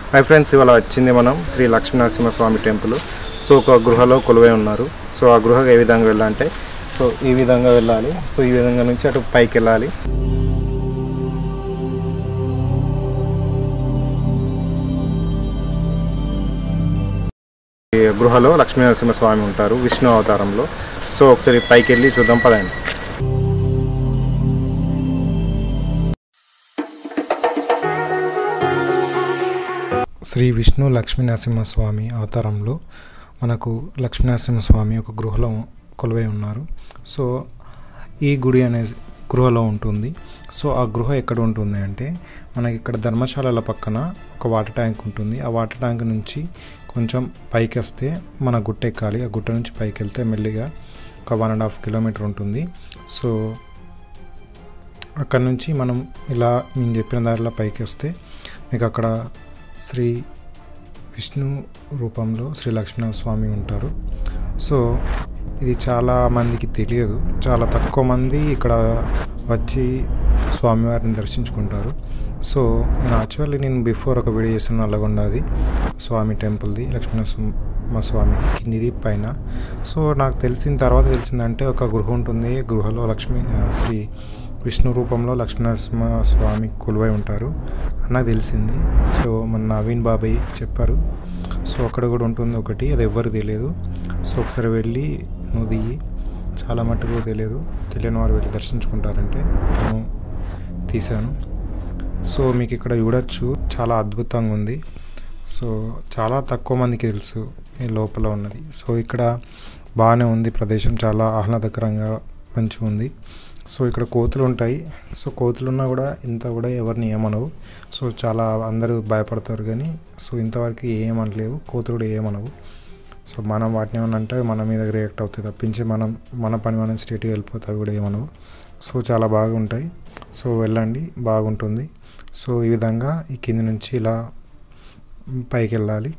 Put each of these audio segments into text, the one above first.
hi friends ఇవాళ వచ్చింది మనం శ్రీ లక్ష్మీనరసింహస్వామి టెంపుల్ సో ఒక గృహలో కొలువై ఉన్నారు సో ఆ గృహకు ఏ విధంగా వెళ్ళాలంటే సో ఈ విధంగా వెళ్ళాలి సో ఈ విధంగా నుంచి అటు పైకి వెళ్ళాలి ఈ గృహలో లక్ష్మీనరసింహస్వామి ఉంటారు విష్ణు అవతారంలో సో ఒకసారి పైకి వెళ్ళి చూద్దాం పదండి శ్రీ విష్ణు లక్ష్మీనరసింహస్వామి అవతారంలో మనకు లక్ష్మీనరసింహస్వామి ఒక గృహలో కొలువై ఉన్నారు సో ఈ గుడి అనే గృహలో ఉంటుంది సో ఆ గృహ ఎక్కడ ఉంటుంది అంటే మనకి ఇక్కడ ధర్మశాలల పక్కన ఒక వాటర్ ట్యాంక్ ఉంటుంది ఆ వాటర్ ట్యాంక్ నుంచి కొంచెం పైకి వస్తే మన గుట్ట ఎక్కాలి ఆ గుట్ట నుంచి పైకి వెళ్తే మెల్లిగా ఒక వన్ అండ్ హాఫ్ కిలోమీటర్ ఉంటుంది సో అక్కడ నుంచి మనం ఇలా నేను చెప్పిన దారిలో పైకి వస్తే మీకు అక్కడ శ్రీ విష్ణు రూపంలో శ్రీ లక్ష్మీనరసింహ స్వామి ఉంటారు సో ఇది చాలా మందికి తెలియదు చాలా తక్కువ మంది ఇక్కడ వచ్చి స్వామివారిని దర్శించుకుంటారు సో నేను యాక్చువల్లీ నేను బిఫోర్ ఒక వీడియో చేసిన నల్లగొండది స్వామి టెంపుల్ది లక్ష్మీనరసింహ స్వామి కిందిది పైన సో నాకు తెలిసిన తర్వాత తెలిసిందంటే ఒక గృహ ఉంటుంది గృహలో లక్ష్మీ శ్రీ విష్ణు రూపంలో లక్ష్మీనరసింహ స్వామి కొలువై ఉంటారు అన్నకు తెలిసింది సో మన నవీన్ బాబాయ్ చెప్పారు సో అక్కడ కూడా ఉంటుంది ఒకటి అది ఎవ్వరు తెలియదు సో ఒకసారి వెళ్ళి నువ్వు దిగి చాలా మట్టుకు తెలియదు తెలియని వారు వెళ్ళి దర్శించుకుంటారంటే నేను తీశాను సో మీకు ఇక్కడ చూడొచ్చు చాలా అద్భుతంగా ఉంది సో చాలా తక్కువ మందికి తెలుసు ఈ లోపల ఉన్నది సో ఇక్కడ బాగానే ఉంది ప్రదేశం చాలా ఆహ్లాదకరంగా మంచిగా ఉంది సో ఇక్కడ కోతులు ఉంటాయి సో కోతులు ఉన్నా కూడా ఇంత కూడా ఎవరిని ఏమనవు సో చాలా అందరూ భయపడతారు కానీ సో ఇంతవరకు ఏమనలేవు కోతులు కూడా ఏమనవు సో మనం వాటిని ఏమన్నా అంటే మన మీద రియాక్ట్ అవుతాయి తప్పించి మనం మన పని మనం స్టేట్కి వెళ్ళిపోతే అవి కూడా ఏమనవు సో చాలా బాగుంటాయి సో వెళ్ళండి బాగుంటుంది సో ఈ విధంగా ఈ కింది నుంచి ఇలా పైకి వెళ్ళాలి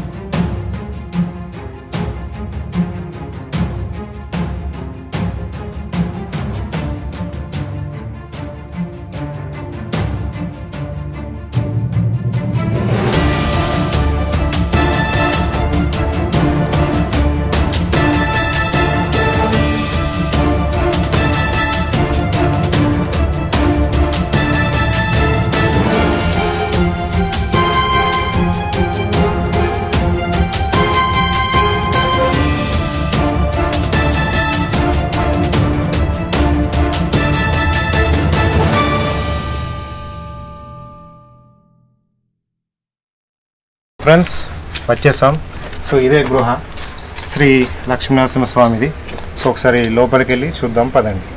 ఫ్రెండ్స్ వచ్చేసాం సో ఇదే గృహ శ్రీ లక్ష్మీనరసింహ స్వామిది సో ఒకసారి లోపలికి వెళ్ళి చూద్దాం పదండి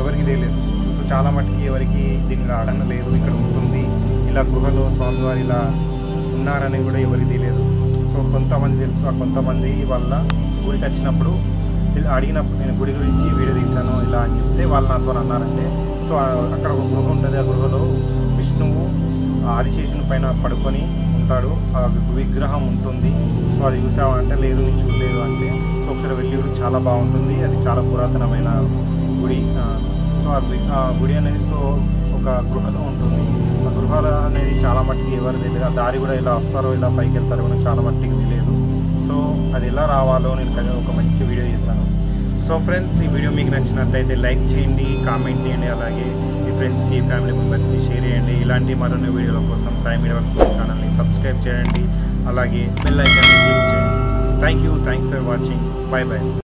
ఎవరికి తెలియదు సో చాలా మటుకి ఎవరికి దీని మీద ఆడన లేదు ఇక్కడ ఉంటుంది ఇలా గృహలో స్వామివారు ఇలా ఉన్నారని కూడా ఎవరికి తెలియదు సో కొంతమంది తెలుసు ఆ కొంతమంది వల్ల గుడికి వచ్చినప్పుడు తెలి- అడిగినప్పుడు నేను గుడి గురించి వీడియో తీశాను ఇలా అని చెప్తే వాళ్ళు నాతో అన్నారంటే సో ఆ- అక్కడ ఒక గృహ ఉంటుంది ఆ గృహలో విష్ణువు ఆ ఆదిశేషుని పైన పడుకొని ఉంటాడు ఆ విగ్రహం ఉంటుంది సో అది చూసావా అంటే లేదు నేను చూడలేదు అంటే సో ఒకసారి వెళ్ళి చూడు, చాలా బాగుంటుంది అది చాలా పురాతనమైన గుడి ఆ, సో ఆ వి- ఆ గుడి అనేది సో ఒక గృహలో ఉంటుంది ఆ గృహాల అనేది చాలా మట్టికి ఎవరు తెలియదు ఆ దారి కూడా ఇలా వస్తారో ఇలా పైకి వెళ్తారో కూడా చాలా మట్టికి తెలియదు సో అది ఎలా రావాలో నేను కదా ఒక మంచి వీడియో చేశాను సో ఫ్రెండ్స్ ఈ వీడియో మీకు నచ్చినట్లయితే లైక్ చేయండి కామెంట్ చేయండి అలాగే మీ ఫ్రెండ్స్కి ఫ్యామిలీ మెంబర్స్కి షేర్ చేయండి ఇలాంటి మరిన్ని వీడియోల కోసం సాయి మీడియా వర్క్స్ ఛానల్ని సబ్స్క్రైబ్ చేయండి అలాగే బెల్ ఐకాన్ని క్లిక్ చేయండి thank you thank for watching bye bye